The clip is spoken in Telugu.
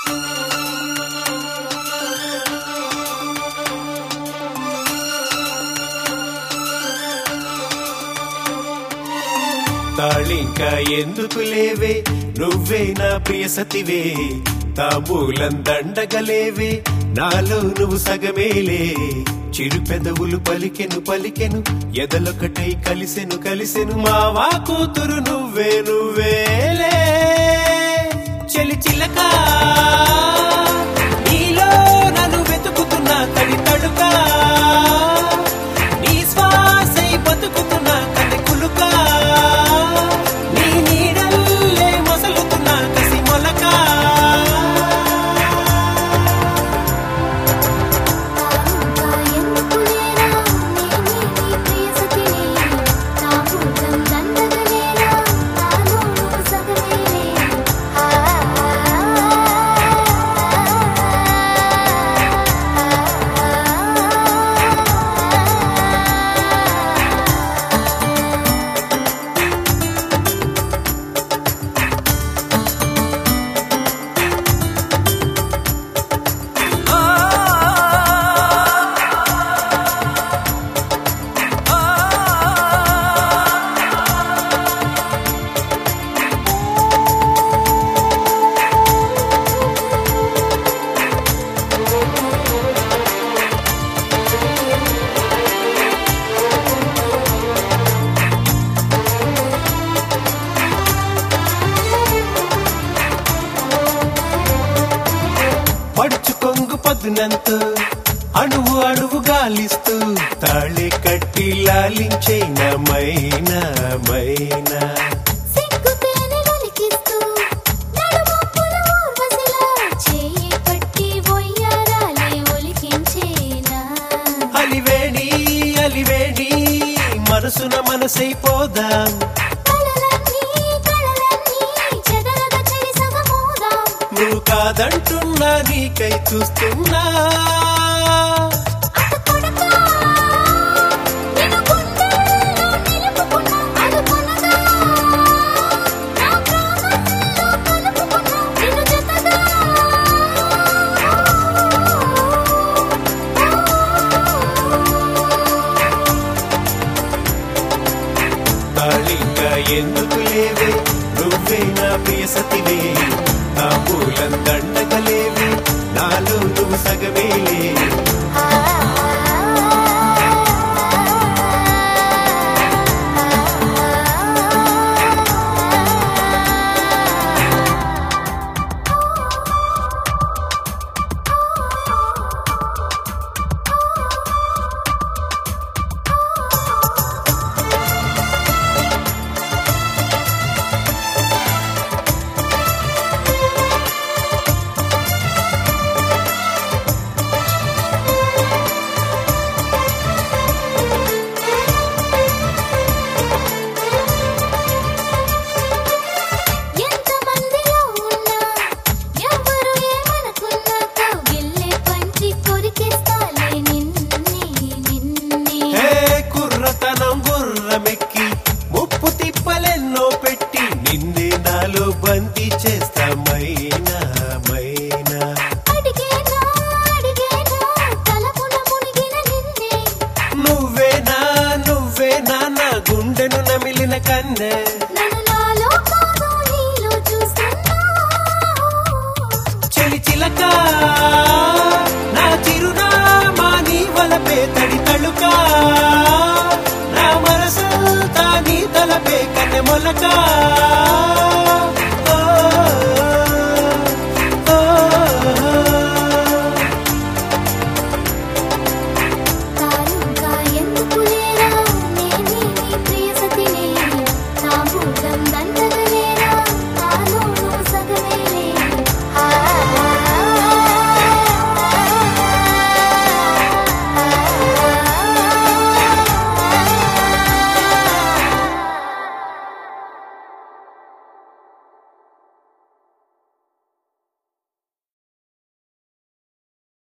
తాళింకా ఎందుకు లేవే నువ్వే నా ప్రియ సతివే తాంబూలం దండగలేవే నాలో నువ్వు సగమేలే చిరు పెదవులు పలికెను పలికెను ఎదలొకటై కలిసెను కలిసెను మావా కూతురు నువ్వే నువ్వేలే చెలి చిలక నీలో నన్ను వెతుకుతున్నా తడి తడుకా నీ శ్వాసై బతుకుతున్నా కది కులుకా నీ నీడల్లే మొసలుతున్నా కసి మొలక తానుగా ఎందుకు లేరా నేనే నీ ప్రియ సఖిని తాంబూలం దండగలేరా నాలో నువ్వు సగమేలే ఆ పడుచు కొంగు పదునంతు అణువు అణువు గాలిస్తూ తాళి కట్టి లాలించైన మైనా మైనా సిగ్గు తేనె నలికిస్తూ నడుమొప్పుల ఊర్వశిలా చేయి పట్టి వయ్యారాలే ఒలికించేనా అలివేణి అలివేణి మనసున మనసైపోదాం కలలన్నీ కలలన్నీ చెదరగ చెరి సగమోదాం నువ్వు కాదంటున్నా నీకై చూస్తున్నా అత కొడకా నిన్ను గుండెల్లో నిలుపుకున్నా అనుకున్నదా నా ప్రాణంలో కలుపుకున్నా నిన్ను జతగా తాళింకా ఎందుకు లేవే నువ్వే నా ప్రియ సతివే తాంబూలం దండగలేవే నాలో నువ్వు సగమేలే ఎంతమందిలో ఉన్నా ఎవరు ఏమనుకున్నా కౌగిల్లే పంచి కొరికేస్తాలే నిన్నే నిన్నే హే కుర్రతనం గుర్రమెక్కి ముప్పు తిప్పలెన్నో పెట్టి నిన్నే నాలో బందీ చేస్తా మైనా మైనా అడిగేనా అడిగేనా తలపున మునిగిన నిన్నే నువ్వేనా నువ్వేనా నా గుండెను నమిలిన కన్నె నన్ను నాలో కాదు నీలో చూస్తున్నా చెలి చిలక నా చిరునామా నీ వలపే తడి తళుక నా మనసంతా నీ తలపే కన్నె మొలక